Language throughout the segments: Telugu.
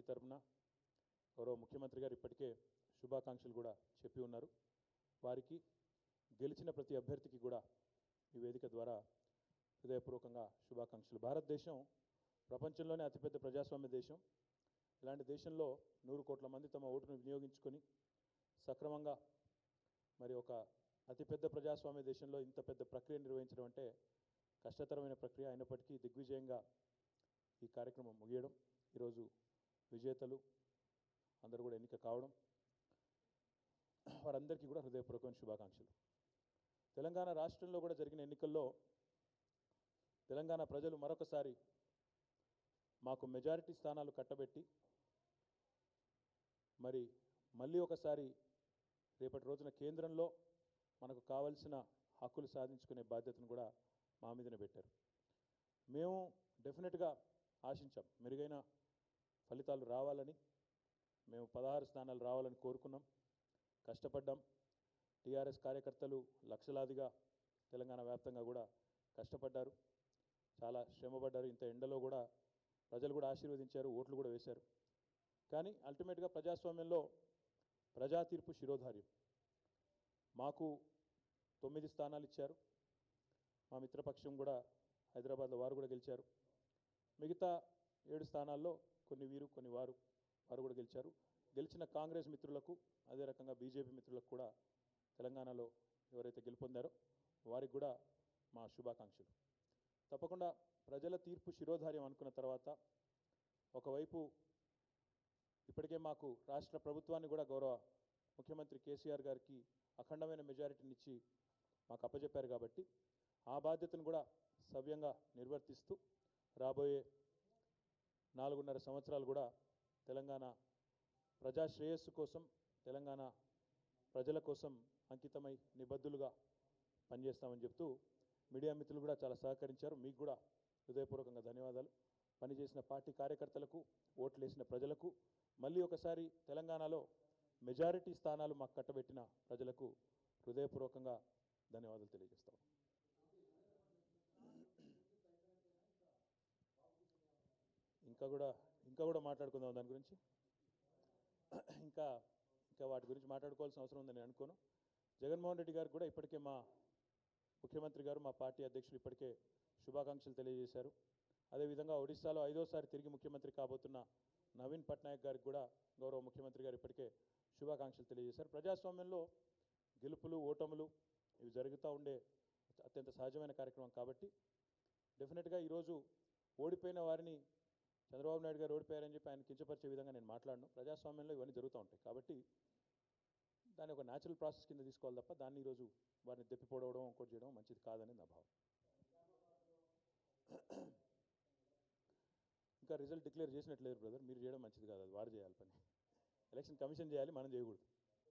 తరపున గౌరవ ముఖ్యమంత్రి గారు ఇప్పటికే శుభాకాంక్షలు కూడా చెప్పి ఉన్నారు వారికి గెలిచిన ప్రతి అభ్యర్థికి కూడా ఈ వేదిక ద్వారా హృదయపూర్వకంగా శుభాకాంక్షలు భారతదేశం ప్రపంచంలోనే అతిపెద్ద ప్రజాస్వామ్య దేశం ఇలాంటి దేశంలో నూరు కోట్ల మంది తమ ఓటును వినియోగించుకొని సక్రమంగా మరి ఒక అతిపెద్ద ప్రజాస్వామ్య దేశంలో ఇంత పెద్ద ప్రక్రియ నిర్వహించడం అంటే కష్టతరమైన ప్రక్రియ అయినప్పటికీ దిగ్విజయంగా ఈ కార్యక్రమం ముగియడం ఈరోజు విజేతలు అందరూ కూడా ఎన్నిక కావడం వారందరికీ కూడా హృదయపూర్వకమైన శుభాకాంక్షలు తెలంగాణ రాష్ట్రంలో కూడా జరిగిన ఎన్నికల్లో తెలంగాణ ప్రజలు మరొకసారి మాకు మెజారిటీ స్థానాలు కట్టబెట్టి మరి మళ్ళీ ఒకసారి రేపటి రోజున కేంద్రంలో మనకు కావలసిన హక్కులు సాధించుకునే బాధ్యతను కూడా మా మీదనే పెట్టారు మేము డెఫినెట్గా ఆశించాం మెరుగైన ఫలితాలు రావాలని మేము పదహారు స్థానాలు రావాలని కోరుకున్నాం కష్టపడ్డాం టీఆర్ఎస్ కార్యకర్తలు లక్షలాదిగా తెలంగాణ వ్యాప్తంగా కూడా కష్టపడ్డారు చాలా శ్రమపడ్డారు ఇంత ఎండలో కూడా ప్రజలు కూడా ఆశీర్వదించారు ఓట్లు కూడా వేశారు కానీ అల్టిమేట్గా ప్రజాస్వామ్యంలో ప్రజా తీర్పు శిరోధార్యం మాకు తొమ్మిది స్థానాలు ఇచ్చారు మా మిత్రపక్షం కూడా హైదరాబాద్లో వారు కూడా గెలిచారు మిగతా ఏడు స్థానాల్లో కొన్ని వీరు కొన్ని వారు వారు కూడా గెలిచారు గెలిచిన కాంగ్రెస్ మిత్రులకు అదే రకంగా బీజేపీ మిత్రులకు కూడా తెలంగాణలో ఎవరైతే గెలుపొందారో వారికి కూడా మా శుభాకాంక్షలు తప్పకుండా ప్రజల తీర్పు శిరోధార్యం అనుకున్న తర్వాత ఒకవైపు ఇప్పటికే మాకు రాష్ట్ర ప్రభుత్వాన్ని కూడా గౌరవ ముఖ్యమంత్రి కేసీఆర్ గారికి అఖండమైన మెజారిటీని ఇచ్చి మాకు అప్పచెప్పారు కాబట్టి ఆ బాధ్యతను కూడా సవ్యంగా నిర్వర్తిస్తూ రాబోయే నాలుగున్నర సంవత్సరాలు కూడా తెలంగాణ ప్రజా శ్రేయస్సు కోసం తెలంగాణ ప్రజల కోసం అంకితమై నిబద్ధులుగా పనిచేస్తామని చెప్తూ మీడియా మిత్రులు కూడా చాలా సహకరించారు మీకు కూడా హృదయపూర్వకంగా ధన్యవాదాలు పనిచేసిన పార్టీ కార్యకర్తలకు ఓట్లేసిన ప్రజలకు మళ్ళీ ఒకసారి తెలంగాణలో మెజారిటీ స్థానాలు మాకు కట్టబెట్టిన ప్రజలకు హృదయపూర్వకంగా ధన్యవాదాలు తెలియజేస్తాం ఇంకా కూడా ఇంకా కూడా మాట్లాడుకుందాం దాని గురించి ఇంకా ఇంకా వాటి గురించి మాట్లాడుకోవాల్సిన అవసరం ఉందని నేను అనుకోను జగన్మోహన్ రెడ్డి గారు కూడా ఇప్పటికే మా ముఖ్యమంత్రి గారు మా పార్టీ అధ్యక్షులు ఇప్పటికే శుభాకాంక్షలు తెలియజేశారు అదేవిధంగా ఒడిశాలో ఐదోసారి తిరిగి ముఖ్యమంత్రి కాబోతున్న నవీన్ పట్నాయక్ గారికి కూడా గౌరవ ముఖ్యమంత్రి గారు ఇప్పటికే శుభాకాంక్షలు తెలియజేశారు ప్రజాస్వామ్యంలో గెలుపులు ఓటములు ఇవి జరుగుతూ ఉండే అత్యంత సహజమైన కార్యక్రమం కాబట్టి డెఫినెట్గా ఈరోజు ఓడిపోయిన వారిని చంద్రబాబు నాయుడు గారు ఓడిపోయారని చెప్పి ఆయన కించపరిచే విధంగా నేను మాట్లాడను ప్రజాస్వామ్యంలో ఇవన్నీ జరుగుతూ ఉంటాయి కాబట్టి దాన్ని ఒక న్యాచురల్ ప్రాసెస్ కింద తీసుకోవాలి తప్ప దాన్ని ఈరోజు వారిని దెప్పిపోవడం ఇంకోటి చేయడం మంచిది కాదని నా భావం ఇంకా రిజల్ట్ డిక్లేర్ చేసినట్లేదు బ్రదర్ మీరు చేయడం మంచిది కాదు అది వారు చేయాలి పని ఎలక్షన్ కమిషన్ చేయాలి మనం చేయకూడదు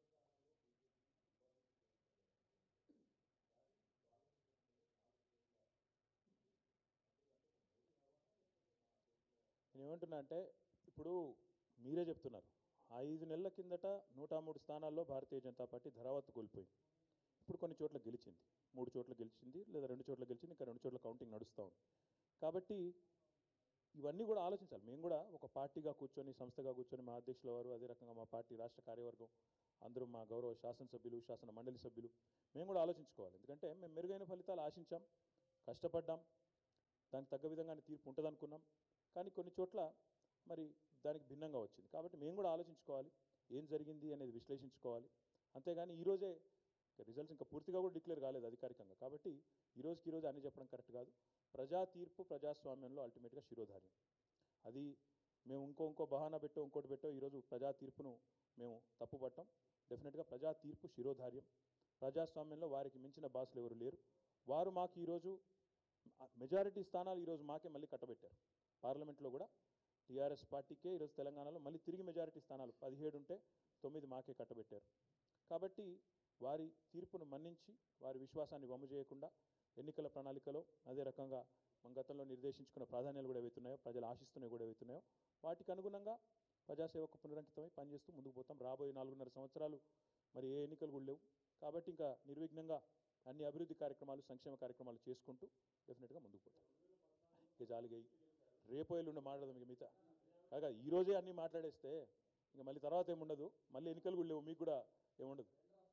నేను ఏమంటున్నా అంటే ఇప్పుడు మీరే చెప్తున్నారు ఐదు నెలల కిందట నూట మూడు స్థానాల్లో భారతీయ జనతా పార్టీ ధరావత్తు కోల్పోయింది ఇప్పుడు కొన్ని చోట్ల గెలిచింది మూడు చోట్ల గెలిచింది లేదా రెండు చోట్ల గెలిచింది ఇంకా రెండు చోట్ల కౌంటింగ్ నడుస్తూ ఉంది కాబట్టి ఇవన్నీ కూడా ఆలోచించాలి మేము కూడా ఒక పార్టీగా కూర్చొని సంస్థగా కూర్చొని మా అధ్యక్షుల వారు అదే రకంగా మా పార్టీ రాష్ట్ర కార్యవర్గం అందరూ మా గౌరవ శాసనసభ్యులు శాసన మండలి సభ్యులు మేము కూడా ఆలోచించుకోవాలి ఎందుకంటే మేము మెరుగైన ఫలితాలు ఆశించాం కష్టపడ్డాం దానికి తగ్గ విధంగానే తీర్పు ఉంటుంది అనుకున్నాం కానీ కొన్ని చోట్ల మరి దానికి భిన్నంగా వచ్చింది కాబట్టి మేము కూడా ఆలోచించుకోవాలి ఏం జరిగింది అనేది విశ్లేషించుకోవాలి అంతేగాని ఈరోజే రిజల్ట్స్ ఇంకా పూర్తిగా కూడా డిక్లేర్ కాలేదు అధికారికంగా కాబట్టి ఈ రోజుకి ఈరోజు అన్ని చెప్పడం కరెక్ట్ కాదు ప్రజా తీర్పు ప్రజాస్వామ్యంలో అల్టిమేట్గా శిరోధార్యం అది మేము ఇంకో ఇంకో బహానా పెట్టో ఇంకోటి పెట్టో ఈరోజు ప్రజా తీర్పును మేము తప్పుపట్టం డెఫినెట్గా ప్రజా తీర్పు శిరోధార్యం ప్రజాస్వామ్యంలో వారికి మించిన బాసులు ఎవరు లేరు వారు మాకు ఈరోజు మెజారిటీ స్థానాలు ఈరోజు మాకే మళ్ళీ కట్టబెట్టారు పార్లమెంట్లో కూడా టీఆర్ఎస్ పార్టీకే ఈరోజు తెలంగాణలో మళ్ళీ తిరిగి మెజారిటీ స్థానాలు పదిహేడు ఉంటే తొమ్మిది మాకే కట్టబెట్టారు కాబట్టి వారి తీర్పును మన్నించి వారి విశ్వాసాన్ని వమ్ము చేయకుండా ఎన్నికల ప్రణాళికలో అదే రకంగా మన గతంలో నిర్దేశించుకున్న ప్రాధాన్యాలు కూడా ఏవైతున్నాయో ప్రజలు ఆశిస్తున్నవి కూడా ఏవైతున్నాయో వాటికి అనుగుణంగా ప్రజాసేవకు పునరంకితమై పనిచేస్తూ ముందుకు పోతాం రాబోయే నాలుగున్నర సంవత్సరాలు మరి ఏ ఎన్నికలు కూడా లేవు కాబట్టి ఇంకా నిర్విఘ్నంగా అన్ని అభివృద్ధి కార్యక్రమాలు సంక్షేమ కార్యక్రమాలు చేసుకుంటూ డెఫినెట్గా ముందుకు పోతాం ఇక జాలిగై రేపు ఎల్లుండి మాట్లాడదాం ఇక మిగతా కాగా ఈ రోజే అన్నీ మాట్లాడేస్తే ఇంకా మళ్ళీ తర్వాత ఏముండదు మళ్ళీ ఎన్నికలు కూడా లేవు మీకు కూడా ఏముండదు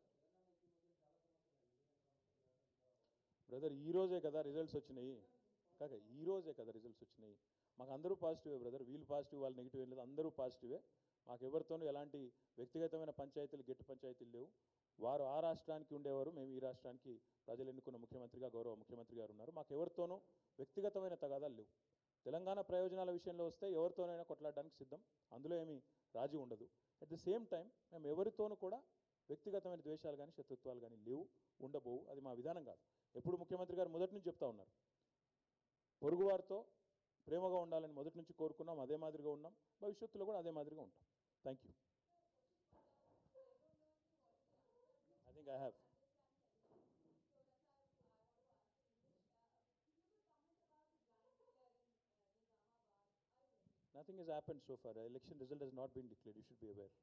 బ్రదర్ ఈ రోజే కదా రిజల్ట్స్ వచ్చినాయి కాక ఈ రోజే కదా రిజల్ట్స్ వచ్చినాయి మాకు అందరూ పాజిటివే బ్రదర్ వీళ్ళు పాజిటివ్ వాళ్ళు నెగిటివ్ ఏం లేదు అందరూ పాజిటివే మాకు ఎవరితోనూ ఎలాంటి వ్యక్తిగతమైన పంచాయతీలు గట్టి పంచాయతీలు లేవు వారు ఆ రాష్ట్రానికి ఉండేవారు మేము ఈ రాష్ట్రానికి ప్రజలు ఎన్నుకున్న ముఖ్యమంత్రిగా గౌరవ ముఖ్యమంత్రి గారు ఉన్నారు మాకు ఎవరితోనూ వ్యక్తిగతమైన తగాదాలు లేవు తెలంగాణ ప్రయోజనాల విషయంలో వస్తే ఎవరితోనైనా కొట్లాడడానికి సిద్ధం అందులో ఏమీ రాజీ ఉండదు అట్ ది సేమ్ టైం మేము ఎవరితోనూ కూడా వ్యక్తిగతమైన ద్వేషాలు కానీ శత్రుత్వాలు కానీ లేవు ఉండబోవు అది మా విధానం కాదు ఎప్పుడు ముఖ్యమంత్రి గారు మొదటి నుంచి చెప్తా ఉన్నారు పొరుగువారితో ప్రేమగా ఉండాలని మొదటి నుంచి కోరుకున్నాం అదే మాదిరిగా ఉన్నాం భవిష్యత్తులో కూడా అదే మాదిరిగా ఉంటాం thank you I think I have Nothing has happened so far. The election result has not been declared. You should be aware.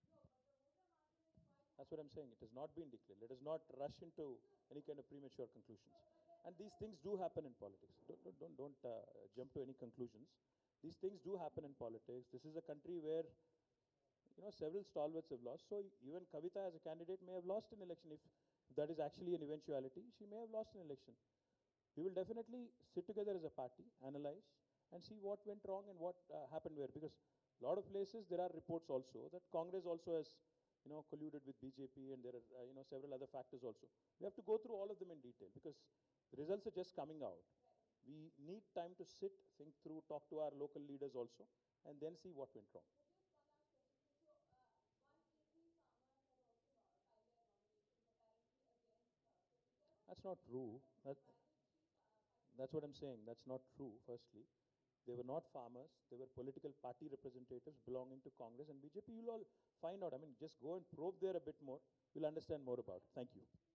That's what I'm saying. It has not been declared. Let us not rush into any kind of premature conclusions. And these things do happen in politics. Don't, don't, don't, don't uh, jump to any conclusions. These things do happen in politics. This is a country where, you know, several stalwarts have lost. So even Kavita as a candidate may have lost an election. If that is actually an eventuality, she may have lost an election. We will definitely sit together as a party, analyze, and see what went wrong and what uh, happened where. Because a lot of places there are reports also that Congress also has, you know, colluded with BJP, and there are, uh, you know, several other factors also. We have to go through all of them in detail because the results are just coming out. We need time to sit, think through, talk to our local leaders also, and then see what went wrong. Just one last question, sir. So, uh, 180 farmers had also no- filed their nominations apparently against her. So, is there a That's not true. That, why did she fi- uh, file? That's what I'm saying. That's not true, firstly. They were not farmers. They were political party representatives belonging to Congress and BJP. You'll all find out. I mean, just go and probe there a bit more. You'll understand more about it. Thank you.